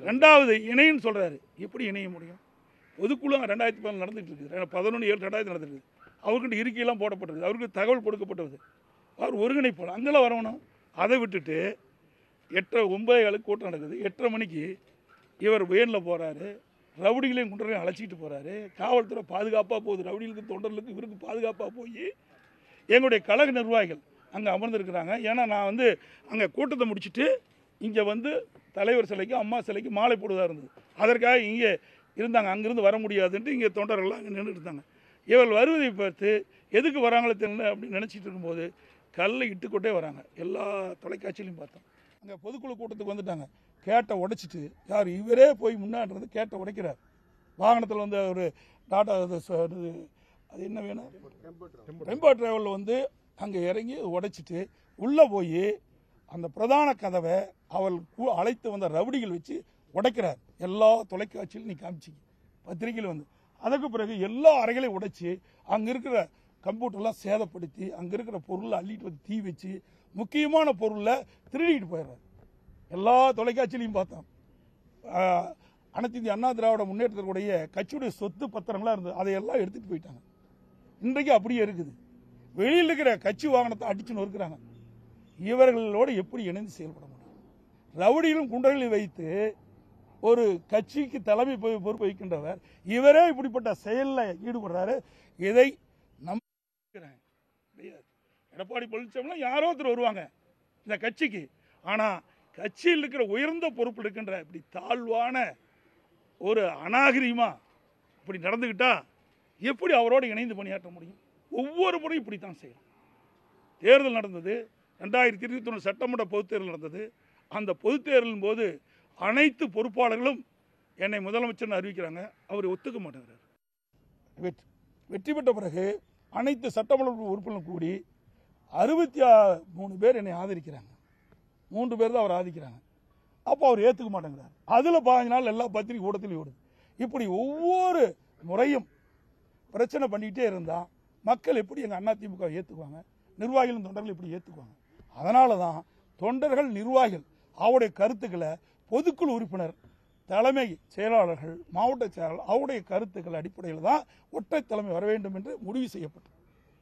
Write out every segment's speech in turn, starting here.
ரெண்டாவது இணைன்னு சொல்கிறாரு எப்படி இணைய முடியும் பொதுக்குழு ரெண்டாயிரத்தி பதினொன்று நடந்துட்டு இருக்குது பதினொன்று ஏழு ரெண்டாயிரத்தி நடந்துட்டு இருக்குது அவர்கிட்ட இருக்கையெல்லாம் போடப்பட்டிருக்கு அவருக்கு தகவல் கொடுக்கப்பட்டது அவர் ஒருங்கிணைப்பாளர் அங்கெல்லாம் வரணும் அதை விட்டுட்டு எட்டரை ஒன்பதே காலுக்கு கூட்டம் நடக்குது எட்டரை மணிக்கு இவர் வேனில் போகிறாரு ரவுடிகளையும் குண்டரையும் அழைச்சிட்டு போகிறாரு காவல்துறை பாதுகாப்பாக போகுது ரவுடிகளுக்கு தொண்டர்களுக்கு இவருக்கு பாதுகாப்பாக போய் எங்களுடைய கழக நிர்வாகிகள் அங்கே அமர்ந்திருக்கிறாங்க ஏன்னா நான் வந்து அங்கே கூட்டத்தை முடிச்சுட்டு இங்கே வந்து தலைவர் சிலைக்கு அம்மா சிலைக்கு மாலை போடுவதாக இருந்தது அதற்காக இங்கே இருந்தாங்க அங்கேருந்து வர முடியாதுன்ட்டு இங்கே தொண்டர்கள்லாம் அங்கே நின்றுட்டு இருந்தாங்க இவர்கள் வருவதை பார்த்து எதுக்கு வராங்களோ தெரியல அப்படின்னு நினச்சிட்டு இருக்கும்போது கல்லை இட்டுக்கொண்டே வராங்க எல்லா தொலைக்காட்சியிலையும் பார்த்தோம் அங்கே பொதுக்குழு கூட்டத்துக்கு வந்துட்டாங்க கேட்டை உடைச்சிட்டு யார் இவரே போய் முன்னாடி இருந்து கேட்டை உடைக்கிறார் வாகனத்தில் வந்து ஒரு டாடா இது ச- இது அது என்ன வேணும் டெம்போ டிராவலில் வந்து அங்கே இறங்கி உடைச்சிட்டு உள்ளே போய் அந்த பிரதான கதவை அவள் கு- அழைத்து வந்த ரவுடிகள் வச்சு உடைக்கிறார் எல்லா தொலைக்காட்சியிலும் நீ காமிச்சிங்க பத்திரிகையில் வந்து அதுக்கு பிறகு எல்லா அறைகளையும் உடைச்சி அங்கே இருக்கிற கம்ப்யூட்டர்லாம் சேதப்படுத்தி அங்கே இருக்கிற பொருளை அள்ளிட்டு வந்து தீ வச்சு முக்கியமான பொருளை திருடிட்டு போயிடுறாரு எல்லா தொலைக்காட்சியிலையும் பார்த்தோம் ஆஹ், அனைத்து இந்திய அண்ணா திராவிட முன்னேற்றத்தினுடைய கட்சியுடைய சொத்து பத்திரங்களாக இருந்தது அதையெல்லாம் எடுத்துகிட்டு போயிட்டாங்க இன்றைக்கு அப்படியே இருக்குது வெளியில் இருக்கிற கட்சி வாகனத்தை அடிச்சு நொறுக்கிறாங்க இவர்களோடு எப்படி இணைந்து செயல்பட முடியும் ரவுடிகளும் குண்டர்களையும் வைத்து ஒரு கட்சிக்கு தலைமை பொ- பொறுப்பு வைக்கின்றவர் இவரே இப்படிப்பட்ட செயலில் ஈடுபடுறாரு இதை நம்புகிறேன் கிடையாது எடப்பாடி பழனிசாமி யாரோ ஒருத்தர் வருவாங்க இந்த கட்சிக்கு ஆனால் கட்சியில் இருக்கிற உயர்ந்த பொறுப்பில் இருக்கின்ற இப்படி தாழ்வான ஒரு அநாகரிகமா இப்படி நடந்துக்கிட்டா எப்படி அவரோடு இணைந்து பணியாற்ற முடியும் ஒவ்வொரு முறையும் இப்படித்தான் செய்யணும் தேர்தல் நடந்தது ரெண்டாயிரத்தி இருபத்தி ஒன்று சட்டமன்ற பொதுத் தேர்தல் நடந்தது அந்த பொதுத் தேர்தலின் போது அனைத்து பொறுப்பாளர்களும் என்னை முதலமைச்சர்னு அறிவிக்கிறாங்க அவர் ஒத்துக்க மாட்டேங்கிறார் வெற்றி வெற்றி பெற்ற பிறகு அனைத்து சட்டமன்ற உறுப்பினர்கள் கூடி அறுபத்தி மூணு பேர் என்னை ஆதரிக்கிறாங்க மூன்று பேர் தான் அவர் ஆதரிக்கிறாங்க அப்போ அவர் ஏற்றுக்க மாட்டேங்கிறார் அதில் பாஞ்சு நாள் எல்லா பத்திரிகை கூட்டத்திலையும் ஓடுது இப்படி ஒவ்வொரு முறையும் பிரச்சனை பண்ணிக்கிட்டே இருந்தால் மக்கள் எப்படி எங்கள் அண்ணா திமுக ஏற்றுக்குவாங்க நிர்வாகிகளும் தொண்டர்கள் எப்படி ஏற்றுக்குவாங்க அதனால தான் தொண்டர்கள் நிர்வாகிகள் அவருடைய கருத்துக்களை பொதுக்குழு உறுப்பினர் தலைமை செயலாளர்கள் மாவட்ட செயலாளர் அவருடைய கருத்துக்கள் அடிப்படையில் தான் ஒற்றை தலைமை வர வேண்டும் என்று முடிவு செய்யப்பட்டது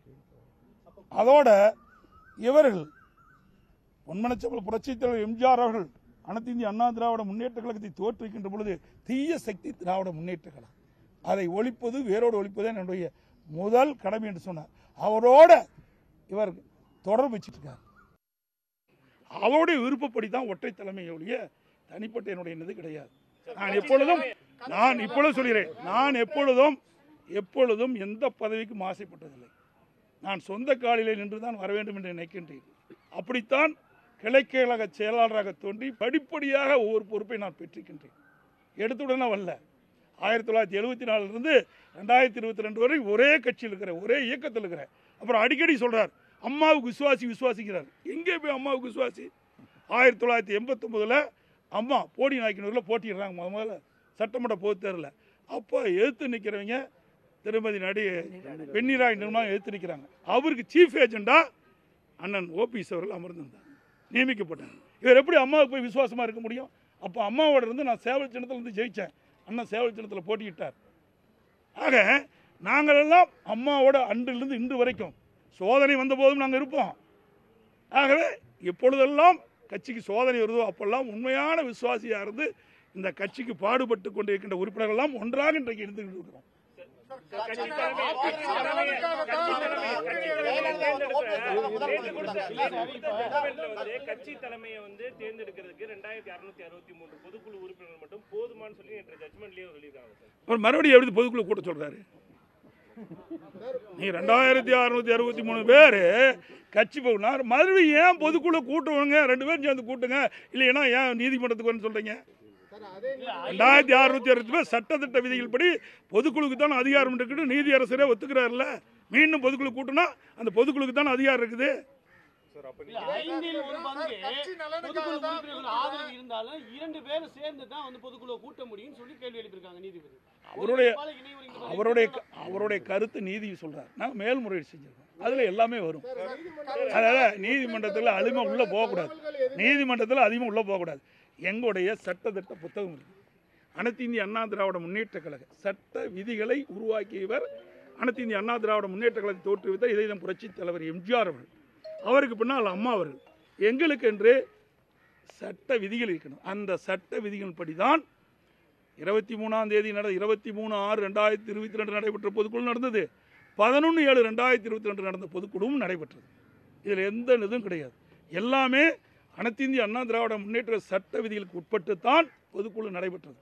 அதோட இவர்கள் பொன்மனச்சம்பல் புரட்சித் தலைவர் எம்ஜிஆர் அவர்கள் அனைத்து இந்திய அண்ணா திராவிட முன்னேற்ற கழகத்தை தோற்றுவிக்கின்ற பொழுது தீய சக்தி திராவிட முன்னேற்ற கழகம் அதை ஒழிப்பது வேரோடு ஒழிப்பதே என்னுடைய முதல் கடமை என்று சொன்னார் அவரோட இவர் தொடர்பு வச்சிட்டு இருக்கார் அவருடைய விருப்பப்படி தான் ஒற்றை தலைமை ஒழிய தனிப்பட்ட என்னுடைய இது கிடையாது நான் எப்பொழுதும் நான் இப்பொழுது சொல்கிறேன் நான் எப்பொழுதும் எப்பொழுதும் எந்த பதவிக்கும் ஆசைப்பட்டதில்லை நான் சொந்த காலிலே நின்று தான் வர வேண்டும் என்று நினைக்கின்றேன் அப்படித்தான் கிளைக்கழக செயலாளராக தோன்றி படிப்படியாக ஒவ்வொரு பொறுப்பை நான் பெற்றிருக்கின்றேன் எடுத்துடனே வரல ஆயிரத்தி தொள்ளாயிரத்தி எழுபத்தி நாலுலேருந்து ரெண்டாயிரத்தி இருபத்தி ரெண்டு வரை ஒரே கட்சியில் இருக்கிற ஒரே இயக்கத்தில் இருக்கிற அப்புறம் அடிக்கடி சொல்கிறார் அம்மாவுக்கு விசுவாசி விசுவாசிக்கிறார் எங்கே போய் அம்மாவுக்கு விசுவாசி ஆயிரத்தி தொள்ளாயிரத்தி எண்பத்தொம்போதில் அம்மா போடி நாய்க்கினூரில் போட்டிடுறாங்க முத முதல்ல சட்டமன்ற பொதுத் தேர்தலில் அப்போ எதிர்த்து நிற்கிறவங்க திருமதி நடி வெண்ணிராய் நிர்மலா எதிர்த்து நிற்கிறாங்க அவருக்கு சீஃப் ஏஜெண்டா அண்ணன் ஓபிஎஸ் அவர்கள் அமர்ந்திருந்தார் நியமிக்கப்பட்டார் இவர் எப்படி அம்மாவுக்கு போய் விசுவாசமாக இருக்க முடியும் அப்போ அம்மாவோட இருந்து நான் சேவல் சின்னத்தில் இருந்து ஜெயித்தேன் அண்ணன் சேவல் சின்னத்தில் போட்டியிட்டார் ஆக நாங்கள் எல்லாம் அம்மாவோட அன்றிலிருந்து இன்று வரைக்கும் சோதனை வந்த போதும் நாங்கள் இருப்போம் ஆகவே எப்பொழுதெல்லாம் கட்சிக்கு சோதனை வருதோ அப்பெல்லாம் உண்மையான விசுவாசியாக இருந்து இந்த கட்சிக்கு பாடுபட்டு கொண்டிருக்கின்ற உறுப்பினர்கள் எல்லாம் ஒன்றாக இன்றைக்கு இருந்துகிட்டு இருக்கிறோம் கட்சி தலைமையை வந்து தேர்ந்தெடுக்கிறதுக்கு ரெண்டாயிரத்தி அறுநூத்தி அறுபத்தி மூன்று பொதுக்குழு உறுப்பினர்கள் மட்டும் போதுமான்னு சொல்லி என்ற ஜட்மெண்ட்லயே சொல்லியிருக்காங்க சார் அவர் மறுபடியும் எப்படி பொதுக்குழு கூட்ட சொல்றாரு நீ ரெண்டாயிரத்தி அறுநூத்தி அறுபத்தி மூணு பேர் கட்சி போனார் மறுபடியும் ஏன் பொதுக்குழு கூட்டுவாங்க ரெண்டு பேரும் சேர்ந்து கூட்டுங்க இல்லைன்னா ஏன் நீதிமன்றத்துக்கு வரணும்னு சொல்றீங்க ரெண்டாயிரத்தி அறுநூத்தி அறுபத்தி பேர் சட்டத்திட்ட விதிகள் படி பொதுக்குழுக்கு தான் அதிகாரம் இருக்குது நீதி அரசரே ஒத்துக்கிறாருல்ல மீண்டும் பொதுக்குழு கூட்டினா அந்த பொதுக்குழுக்கு தான் அதிகாரம் இருக்குது இல்ல, ஐந்தில் ஒரு பங்கு பொதுக்குழு உறுப்பினர்கள் ஆதரவு இருந்தாலும் இரண்டு பேரும் சேர்ந்து தான் வந்து பொதுக்குழுவை கூட்ட முடியும்னு சொல்லி கேள்வி எழுப்பியிருக்காங்க நீதிபதி அவருடைய ஒரு இணை ஒருங்கிணைப்பாளர் அவருடைய அவருடைய கருத்து நீதி சொல்றார் நாங்கள் மேல்முறையீடு செஞ்சிருக்கோம் அதில் எல்லாமே வரும் அதாவது நீதிமன்றத்தில் அதிகமாக உள்ளே போகக்கூடாது நீதிமன்றத்தில் அதிகமாக உள்ளே போகக்கூடாது எங்களுடைய சட்டத்திட்ட புத்தகம் இருக்கு அனைத்து இந்திய அண்ணா திராவிட முன்னேற்ற கழக சட்ட விதிகளை உருவாக்கியவர் அனைத்து இந்திய அண்ணா திராவிட முன்னேற்ற கழகத்தை தோற்றுவித்த இதயம் புரட்சி தலைவர் எம்ஜிஆர் அவர்கள் அவருக்கு பின்னால் அம்மா அவர்கள் எங்களுக்கென்று சட்ட விதிகள் இருக்கணும் அந்த சட்ட விதிகள் படிதான் இருபத்தி மூணாம் தேதி நட இருபத்தி மூணு ஆறு ரெண்டாயிரத்தி இருபத்தி ரெண்டு நடைபெற்ற பொதுக்குழு நடந்தது பதினொன்று ஏழு ரெண்டாயிரத்தி இருபத்தி ரெண்டு நடந்த பொதுக்குழுவும் நடைபெற்றது இதில் எந்த இதுவும் கிடையாது எல்லாமே அனைத்து இந்திய அண்ணா திராவிட முன்னேற்ற சட்ட விதிகளுக்கு உட்பட்டு தான் பொதுக்குழு நடைபெற்றது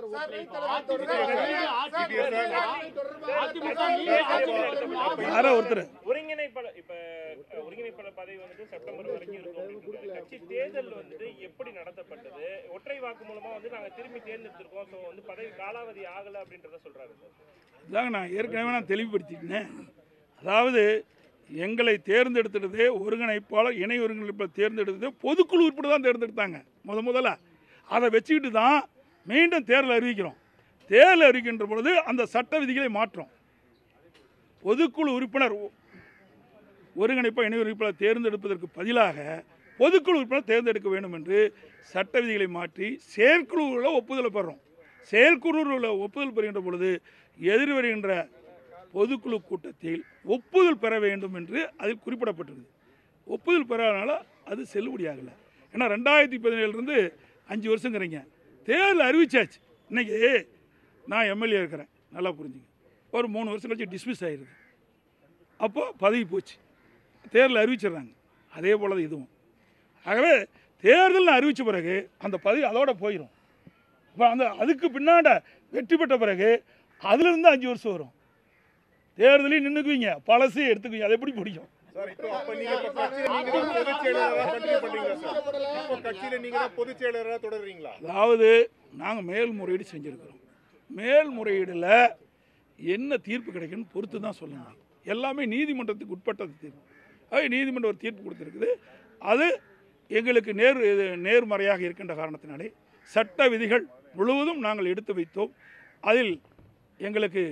யாரோ ஒருத்தர் ஒருங்கிணைப்பாளர் இப்ப அஹ், ஒருங்கிணைப்பாளர் பதவி வந்துட்டு செப்டம்பர் வரைக்கும் இருக்கும் அப்படின்னு கட்சி தேர்தல் வந்துட்டு எப்படி நடத்தப்பட்டது ஒற்றை வாக்கு மூலமா வந்து நாங்க திரும்பி தேர்ந்தெடுத்திருக்கோம் ஸோ வந்து பதவி காலாவதி ஆகல அப்படின்றத சொல்றாரு சார் இதாங்க நான் ஏற்கனவே நான் தெளிவுபடுத்திட்டேன் அதாவது எங்களை தேர்ந்தெடுத்ததே ஒருங்கிணைப்பாளர் இணை ஒருங்கிணைப்பாளர் தேர்ந்தெடுத்ததே பொதுக்குழு உறுப்பினர் தான் தேர்ந்தெடுத்தாங்க முத முதல்ல அதை வச்சுக்கிட்டு தான் மீண்டும் தேர்தல் அறிவிக்கிறோம் தேர்தல் அறிவிக்கின்ற பொழுது அந்த சட்ட விதிகளை மாற்றோம் பொதுக்குழு உறுப்பினர் ஒ- ஒருங்கிணைப்பாளர் இணை ஒருங்கிணைப்பாளர் தேர்ந்தெடுப்பதற்கு பதிலாக பொதுக்குழு உறுப்பினர் தேர்ந்தெடுக்க வேண்டும் என்று சட்ட விதிகளை மாற்றி செயற்குழுவில் ஒப்புதலை பெறுறோம் செயற்குழுவில் ஒப்புதல் பெறுகின்ற பொழுது எதிர் வருகின்ற பொதுக்குழு கூட்டத்தில் ஒப்புதல் பெற வேண்டும் என்று அதில் குறிப்பிடப்பட்டிருக்கு ஒப்புதல் பெறாதனால அது செல்லுபடியாகலை ஏன்னா ரெண்டாயிரத்தி பதினேழுலேருந்து அஞ்சு வருஷங்கிறீங்க தேர்தல் அறிவிச்சாச்சு இன்னைக்கு நான் எம்எல்ஏ இருக்கிறேன் நல்லா புரிஞ்சுங்க ஒரு மூணு வருஷம் கழிச்சு டிஸ்மிஸ் ஆயிடுது அப்போ பதவி போச்சு தேர்தல் அறிவிச்சிடுறாங்க அதே போல தான் இதுவும் ஆகவே தேர்தல் அறிவித்த பிறகு அந்த பதவி அதோட போயிடும் இப்போ அந்த அதுக்கு பின்னாட வெற்றி பெற்ற பிறகு அதுலேருந்து அஞ்சு வருஷம் வரும் தேர்தலையும் நின்றுக்குவீங்க பழசு எடுத்துக்குவீங்க அது எப்படி முடியும் சார் இப்போ அப்ப நீங்க இப்ப கட்சியில நீங்க தான் பொதுச் செயலாளரா கண்டினியூ பண்றீங்களா சார் இப்போ கட்சியில நீங்க தான் பொதுச் செயலாளரா தொடர்றீங்களா அதாவது நாங்கள் மேல்முறையீடு செஞ்சுருக்கிறோம் மேல்முறையீடில் என்ன தீர்ப்பு கிடைக்குன்னு பொறுத்து தான் சொல்ல முடியும் எல்லாமே நீதிமன்றத்துக்கு உட்பட்டது தீர்ப்பு அது நீதிமன்றம் ஒரு தீர்ப்பு கொடுத்துருக்குது அது எங்களுக்கு நேர் இது நேர்மறையாக இருக்கின்ற காரணத்தினாலே சட்ட விதிகள் முழுவதும் நாங்கள் எடுத்து வைத்தோம் அதில் எங்களுக்கு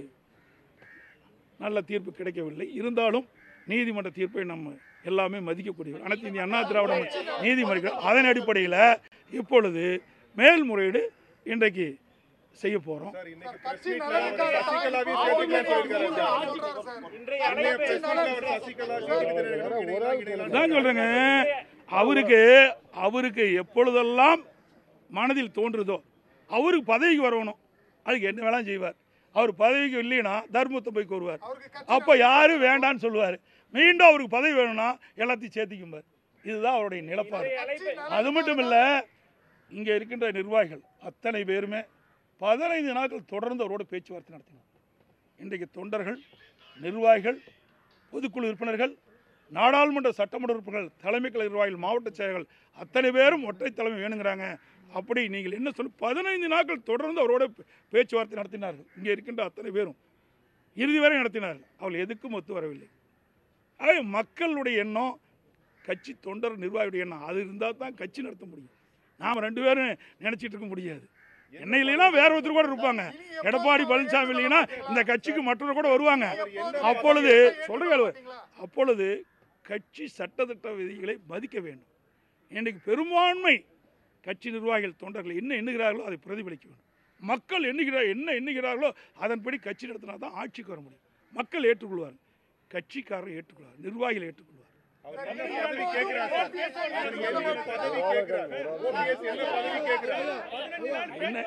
நல்ல தீர்ப்பு கிடைக்கவில்லை இருந்தாலும் நீதிமன்ற தீர்ப்பை நம்ம எல்லாமே மதிக்கக்கூடியவர் அனைத்து இந்திய அண்ணா திராவிட முன்னேற்ற நீதிமன்றங்கள் அதன் அடிப்படையில் இப்பொழுது மேல்முறையீடு இன்றைக்கு செய்ய போகிறோம் சார் இன்னைக்கு பிரஸ் மீட்ல சசிகலாவே சேர்த்துக்கலாம் சொல்லிருக்காரு சார் இன்றைய இன்னைய அழைப்பை பிரஸ் மீட்ல அவர் சசிகலா சேர்த்துக்கிறேன் இடையில இடையில தான் சொல்கிறேங்க அவருக்கு அவருக்கு எப்பொழுதெல்லாம் மனதில் தோன்றுதோ அவருக்கு பதவிக்கு வரணும் அதுக்கு என்ன வேணாலும் செய்வார் அவர் பதவிக்கு இல்லைன்னா தர்மத்தை போய் கோருவார் அப்போ யாரும் வேண்டான்னு சொல்லுவார் மீண்டும் அவருக்கு பதவி வேணும்னா எல்லாத்தையும் சேர்த்திக்கும்பார் இதுதான் அவருடைய நிலப்பாடு அழைப்பை அது மட்டும் இல்லை இங்கே இருக்கின்ற நிர்வாகிகள் அத்தனை பேருமே பதினைந்து நாட்கள் தொடர்ந்து அவரோட பேச்சுவார்த்தை நடத்தினோம் இன்றைக்கு தொண்டர்கள் நிர்வாகிகள் பொதுக்குழு உறுப்பினர்கள் நாடாளுமன்ற சட்டமன்ற உறுப்பினர்கள் தலைமை கழக நிர்வாகிகள் மாவட்ட செயலர்கள் அத்தனை பேரும் ஒற்றை தலைமை வேணுங்கிறாங்க அப்படி நீங்கள் என்ன சொல்லி பதினைந்து நாட்கள் தொடர்ந்து அவரோட பே- பேச்சுவார்த்தை நடத்தினார்கள் இங்கே இருக்கின்ற அத்தனை பேரும் இறுதி வரை நடத்தினார்கள் அவள் எதுக்கும் ஒத்து வரவில்லை ஆக மக்களுடைய எண்ணம் கட்சி தொண்டர் நிர்வாகியுடைய எண்ணம் அது இருந்தால் தான் கட்சி நடத்த முடியும் நாம் ரெண்டு பேரும் நினச்சிட்டு இருக்க முடியாது என்ன இல்லைன்னா வேற ஒருத்தர் கூட இருப்பாங்க எடப்பாடி பழனிசாமி இல்லைன்னா இந்த கட்சிக்கு மற்றவர் கூட வருவாங்க அப்பொழுது சொல்ற அப்பொழுது கட்சி சட்டத்திட்ட விதிகளை மதிக்க வேண்டும் இன்றைக்கு பெரும்பான்மை கட்சி நிர்வாகிகள் தொண்டர்கள் என்ன எண்ணுகிறார்களோ அதை பிரதிபலிக்க வேண்டும் மக்கள் எண்ணுகிறார் என்ன எண்ணுகிறார்களோ அதன்படி கட்சி நடத்தினா தான் ஆட்சிக்கு வர முடியும் மக்கள் ஏற்றுக்கொள்வார்கள் கட்சிக்காரர் ஏற்றுக்கொள்வார் நிர்வாகிகள் ஏற்றுக்கொள்வார் அவர் என்ன பதவி கேட்கிறார் சார் அவர் என்ன பதவி கேட்கிறார் ஓபிஎஸ் என்ன பதவி கேட்கிறார் என்ன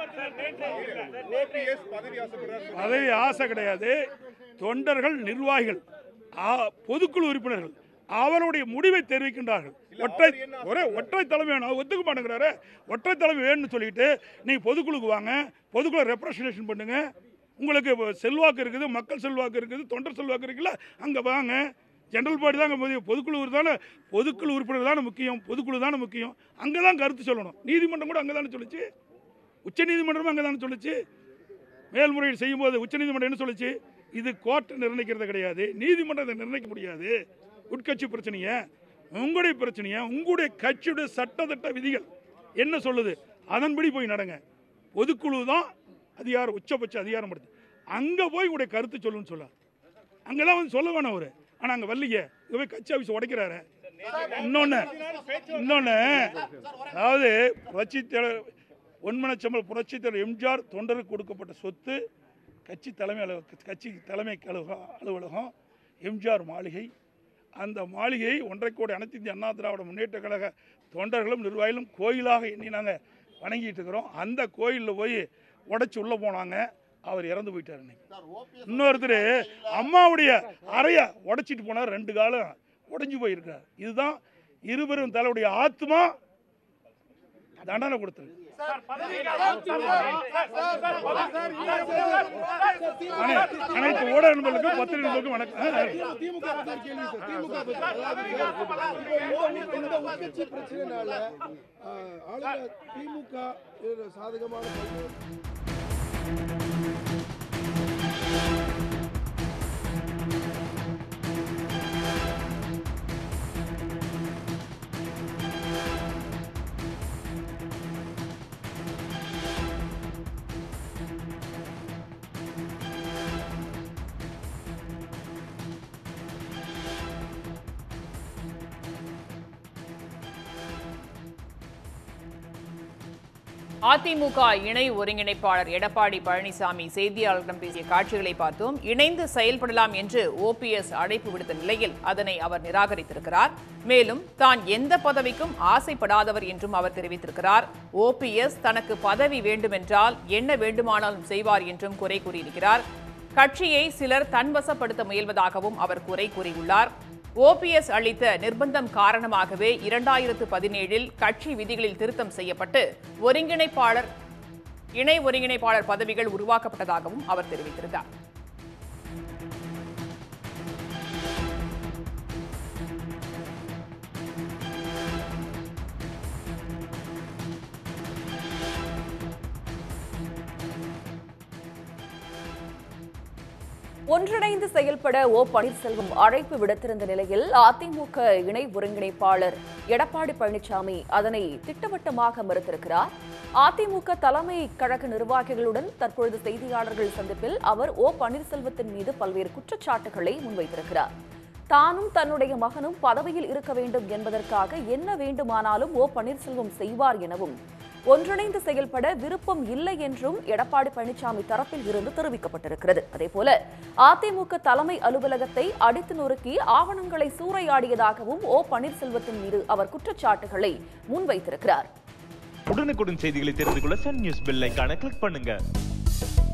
ஓபிஎஸ் பதவி ஆசைப்படுறாரு பதவி ஆசை கிடையாது தொண்டர்கள் நிர்வாகிகள் ஆ- பொதுக்குழு உறுப்பினர்கள் அவருடைய முடிவை தெரிவிக்கின்றார்கள் ஒற்றை ஒரே ஒற்றை தலைமை வேணும் அவர் ஒத்துக்க மாட்டேங்கிறாரு ஒற்றை தலைமை வேணும்னு சொல்லிட்டு நீங்கள் பொதுக்குழுக்கு வாங்க பொதுக்குழு ரெப்ரசன்டேஷன் பண்ணுங்க உங்களுக்கு இப்போ செல்வாக்கு இருக்குது மக்கள் செல்வாக்கு இருக்குது தொண்டர் செல்வாக்கு இருக்குல்ல அங்கே வாங்க ஜெனரல் பாடி தாங்க முக்கியம் பொதுக்குழு தானே பொதுக்குழு உறுப்பினர் தானே முக்கியம் பொதுக்குழு தானே முக்கியம் அங்கே தான் கருத்து சொல்லணும் நீதிமன்றம் கூட அங்கே தானே சொல்லுச்சு உச்ச நீதிமன்றமும் அங்கே தானே சொல்லுச்சு மேல்முறையீடு செய்யும்போது உச்சநீதிமன்றம் என்ன சொல்லுச்சு இது கோர்ட் நிர்ணயிக்கிறது கிடையாது நீதிமன்றம் இதை நிர்ணயிக்க முடியாது உட்கட்சி பிரச்சனையை உங்களுடைய பிரச்சனையை உங்களுடைய கட்சியுடைய சட்டத்திட்ட விதிகள் என்ன சொல்லுது அதன்படி போய் நடங்க பொதுக்குழு தான் அதிகாரம் உச்சபட்ச அதிகாரம் படுது அங்கே போய் உங்களுடைய கருத்து சொல்லுன்னு சொல்லார் அங்கே தான் வந்து சொல்ல வேணாம் அவர் ஆனால் அங்கே வரலையே இங்க போய் கட்சி ஆஃபீஸ் உடைக்கிறாரு இன்னொன்று இன்னொன்று அதாவது புரட்சித் தலைவர் ஒன்மனச்சம்பல் புரட்சித் தலைவர் எம்ஜிஆர் தொண்டருக்கு கொடுக்கப்பட்ட சொத்து கட்சி தலைமை அலுவலக கட்சி தலைமை அலுவலகம் அலுவலகம் எம்ஜிஆர் மாளிகை அந்த மாளிகையை ஒன்றரை கோடி அனைத்து இந்திய அண்ணா திராவிட முன்னேற்ற கழக தொண்டர்களும் நிர்வாகிகளும் கோயிலாக எண்ணி நாங்கள் வணங்கிட்டு இருக்கிறோம் அந்த கோயிலில் போய் உடைச்சி உள்ளே போனாங்க அவர் இறந்து போயிட்டார் இன்னைக்கு இன்னொருத்தர் அம்மாவுடைய அறையை உடைச்சிட்டு போனார் ரெண்டு காலம் உடைஞ்சு போயிருக்கார் இதுதான் இருவரும் தலையுடைய ஆத்மா தண்டனை கொடுத்தது அனை- அனைத்து ஊடக நண்பர்களுக்கும் பத்திரிகை நண்பர்களுக்கும் வணக்கம் ஆ, திமுக பத்தி ஒரு கேள்வி சார் திமுக பத்தி அதாவது இந்த- இந்த உட்கட்சி பிரச்சனைனால ஆஹ், ஆளுநர் திமுக இது சாதகமான பல்வேறு அதிமுக இணை ஒருங்கிணைப்பாளர் எடப்பாடி பழனிசாமி செய்தியாளர்களிடம் பேசிய காட்சிகளை பார்த்தோம் இணைந்து செயல்படலாம் என்று ஓபிஎஸ் அழைப்பு விடுத்த நிலையில் அதனை அவர் நிராகரித்திருக்கிறார் மேலும் தான் எந்த பதவிக்கும் ஆசைப்படாதவர் என்றும் அவர் தெரிவித்திருக்கிறார் ஓபிஎஸ் தனக்கு பதவி வேண்டுமென்றால் என்ன வேண்டுமானாலும் செய்வார் என்றும் குறை கூறியிருக்கிறார் கட்சியை சிலர் தன்வசப்படுத்த முயல்வதாகவும் அவர் குறை கூறியுள்ளார் ஓபிஎஸ் அளித்த நிர்பந்தம் காரணமாகவே இரண்டாயிரத்து பதினேழில் கட்சி விதிகளில் திருத்தம் செய்யப்பட்டு ஒருங்கிணைப்பாளர் இணை ஒருங்கிணைப்பாளர் பதவிகள் உருவாக்கப்பட்டதாகவும் அவர் தெரிவித்திருந்தார் ஒன்றிணைந்து செயல்பட ஓ பன்னீர்செல்வம் அழைப்பு விடுத்திருந்த நிலையில் அதிமுக இணை ஒருங்கிணைப்பாளர் எடப்பாடி பழனிசாமி அதனை திட்டவட்டமாக மறுத்திருக்கிறார் அதிமுக தலைமை கழக நிர்வாகிகளுடன் தற்பொழுது செய்தியாளர்கள் சந்திப்பில் அவர் ஓ பன்னீர்செல்வத்தின் மீது பல்வேறு குற்றச்சாட்டுகளை முன்வைத்திருக்கிறார் தானும் தன்னுடைய மகனும் பதவியில் இருக்க வேண்டும் என்பதற்காக என்ன வேண்டுமானாலும் ஓ பன்னீர்செல்வம் செய்வார் எனவும் ஒன்றிணைந்து செயல்பட விருப்பம் இல்லை என்றும் எடப்பாடி பழனிசாமி தரப்பில் இருந்து தெரிவிக்கப்பட்டிருக்கிறது அதேபோல அதிமுக தலைமை அலுவலகத்தை அடித்து நொறுக்கி ஆவணங்களை சூறையாடியதாகவும் ஓ பன்னீர்செல்வத்தின் மீது அவர் குற்றச்சாட்டுகளை முன்வைத்திருக்கிறார் உடனுக்குடன் செய்திகளை தெரிந்து கொள்ள சன் நியூஸ் பெல் ஐகானை கிளிக் பண்ணுங்க